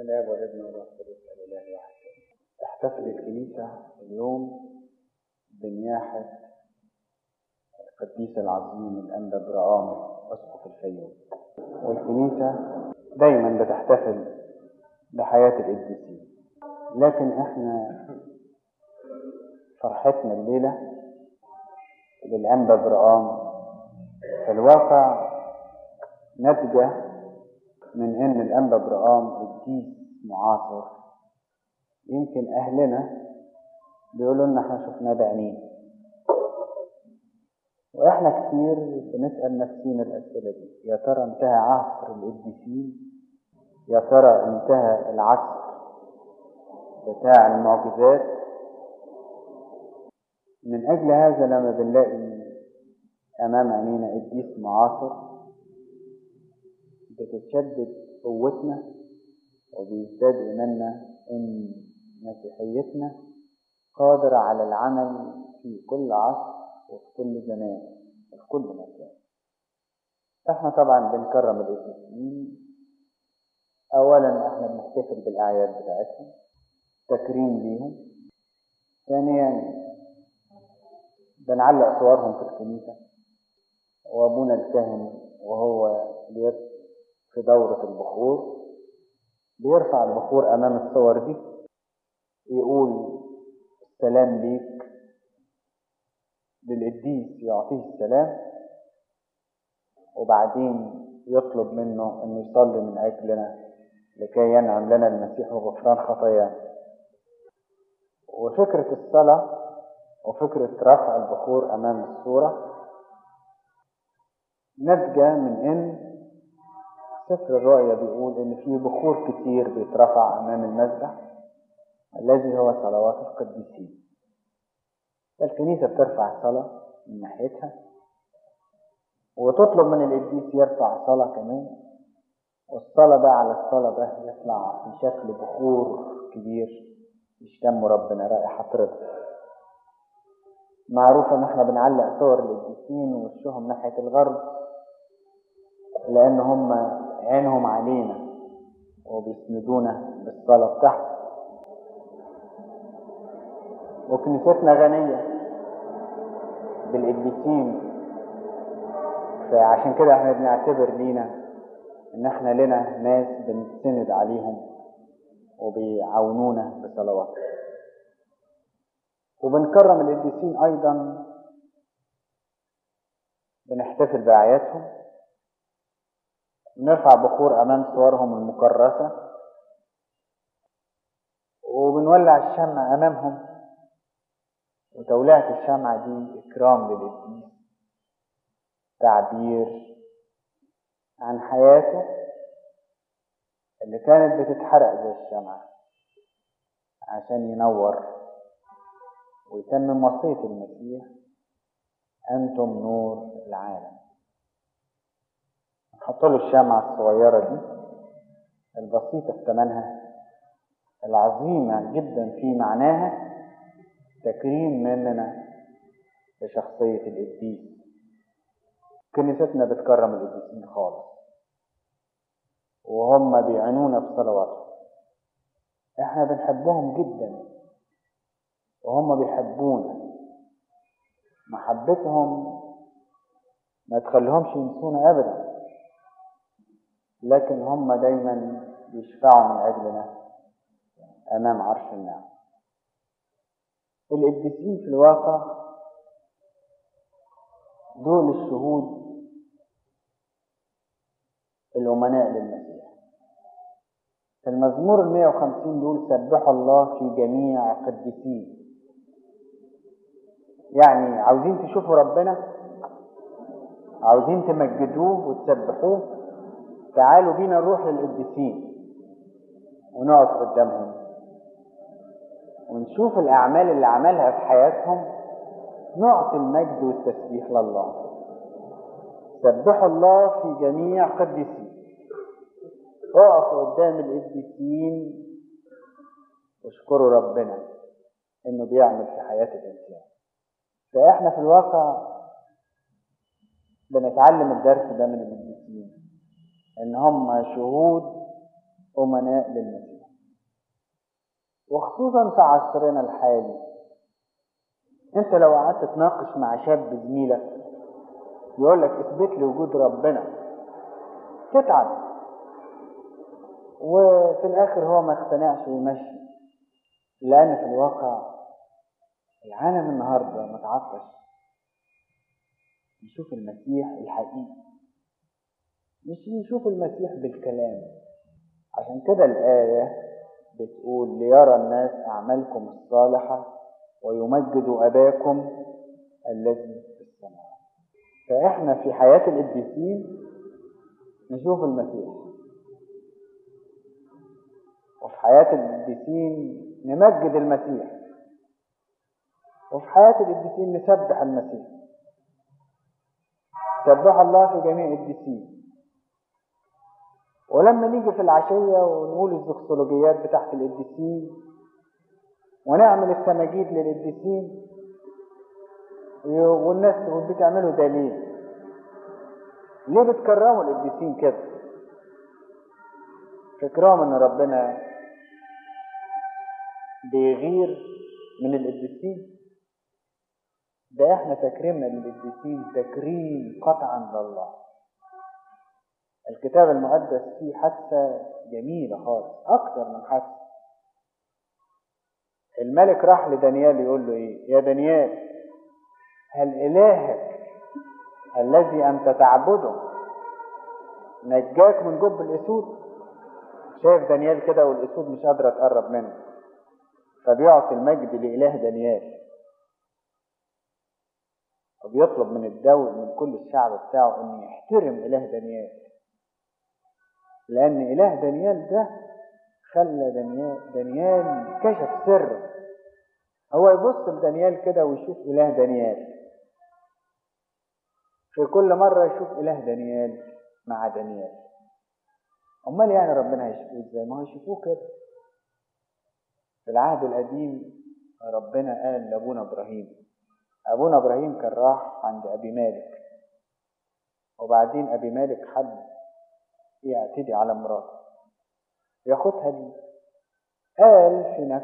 الاب والابن والروح القدس الاله واحد تحتفل الكنيسه اليوم بنياحه القديس العظيم الانبا برام اسقف الفيوم والكنيسه دايما بتحتفل بحياه القديسين لكن احنا فرحتنا الليله للانبا برام في الواقع ناتجه من ان الانبا برام قديس معاصر يمكن اهلنا بيقولوا لنا احنا شفناه بعينينا واحنا كتير بنسال نفسينا الاسئله دي يا ترى انتهى عصر القديسين يا ترى انتهى العصر بتاع المعجزات من اجل هذا لما بنلاقي امام عينينا قديس معاصر بتتشدد قوتنا وبيزداد إيماننا إن مسيحيتنا قادرة على العمل في كل عصر وفي كل زمان وفي كل مكان. احنا طبعا بنكرم القديسين أولا احنا بنحتفل بالأعياد بتاعتهم تكريم ليهم ثانيا بنعلق صورهم في الكنيسة وأبونا الكاهن وهو في دورة البخور بيرفع البخور أمام الصور دي يقول السلام ليك للقديس يعطيه السلام وبعدين يطلب منه انه يصلي من اجلنا لكي ينعم لنا المسيح وغفران خطايانا وفكرة الصلاة وفكرة رفع البخور أمام الصورة ناتجة من إن سفر الرؤيا بيقول إن في بخور كتير بيترفع أمام المذبح الذي هو صلوات القديسين فالكنيسة بترفع صلاة من ناحيتها وتطلب من القديس يرفع صلاة كمان والصلاة ده على الصلاة ده يطلع في شكل بخور كبير يشتم ربنا رائحة رضا معروف ان احنا بنعلق صور القديسين ووشهم ناحية الغرب لان هم عينهم علينا وبيسندونا بالصلاة بتاعهم وكنيستنا غنية بالقديسين فعشان كده احنا بنعتبر لينا ان احنا لنا ناس بنستند عليهم وبيعاونونا بصلوات وبنكرم القديسين ايضا بنحتفل باعيادهم بنرفع بخور امام صورهم المكرسه وبنولع الشمع امامهم وتوليعة الشمعة دي إكرام للقديس تعبير عن حياته اللي كانت بتتحرق زي الشمعة عشان ينور ويتمم وصية المسيح أنتم نور العالم نحط له الشمعة الصغيرة دي البسيطة في ثمنها العظيمة جدا في معناها تكريم مننا لشخصية القديس كنيستنا بتكرم القديسين خالص وهم بيعينونا بصلواتهم احنا بنحبهم جدا وهم بيحبونا محبتهم ما تخليهمش ينسونا ابدا لكن هم دايما بيشفعوا من اجلنا امام عرش النعم القديسين في الواقع دول الشهود الأمناء للمسيح في المزمور ال 150 دول سبحوا الله في جميع قديسين يعني عاوزين تشوفوا ربنا عاوزين تمجدوه وتسبحوه تعالوا بينا نروح للقديسين ونقف قدامهم ونشوف الأعمال اللي عملها في حياتهم نعطي المجد والتسبيح لله سبحوا الله في جميع قديسين اقفوا قدام القديسين واشكروا ربنا انه بيعمل في حياة الانسان فاحنا في الواقع بنتعلم الدرس ده من القديسين ان هم شهود أمناء للمسيح وخصوصا في عصرنا الحالي انت لو قعدت تناقش مع شاب زميلك يقول لك اثبت لي وجود ربنا تتعب وفي الاخر هو ما اقتنعش ويمشي لان في الواقع العالم النهارده متعطش يشوف المسيح الحقيقي مش يشوف المسيح بالكلام عشان كده الآية بتقول ليرى الناس أعمالكم الصالحة ويمجدوا أباكم الذي في السماء فإحنا في حياة القديسين نشوف المسيح وفي حياة القديسين نمجد المسيح وفي حياة القديسين نسبح المسيح سبح الله في جميع القديسين ولما نيجي في العشية ونقول الزوكسولوجيات بتاعت القديسين ونعمل التماجيد للقديسين والناس تقول بتعملوا ده ليه؟ ليه بتكرموا القديسين كده؟ فكرهم ان ربنا بيغير من القديسين ده احنا تكريمنا للقديسين تكريم قطعا لله الكتاب المقدس فيه حادثة جميلة خالص أكثر من حادثة الملك راح لدانيال يقول له إيه يا دانيال هل إلهك الذي أنت تعبده نجاك من جب الأسود شايف دانيال كده والأسود مش قادرة تقرب منه فبيعطي المجد لإله دانيال وبيطلب من الدول من كل الشعب بتاعه أن يحترم إله دانيال لأن إله دانيال ده خلى دانيال دانيال كشف سر هو يبص لدانيال كده ويشوف إله دانيال في كل مرة يشوف إله دانيال مع دانيال أمال يعني ربنا هيشوفوه إزاي؟ ما هو يشوفوه كده في العهد القديم ربنا قال لأبونا إبراهيم أبونا إبراهيم كان راح عند أبي مالك وبعدين أبي مالك حب يعتدي على مراته ياخدها لي قال في نفسه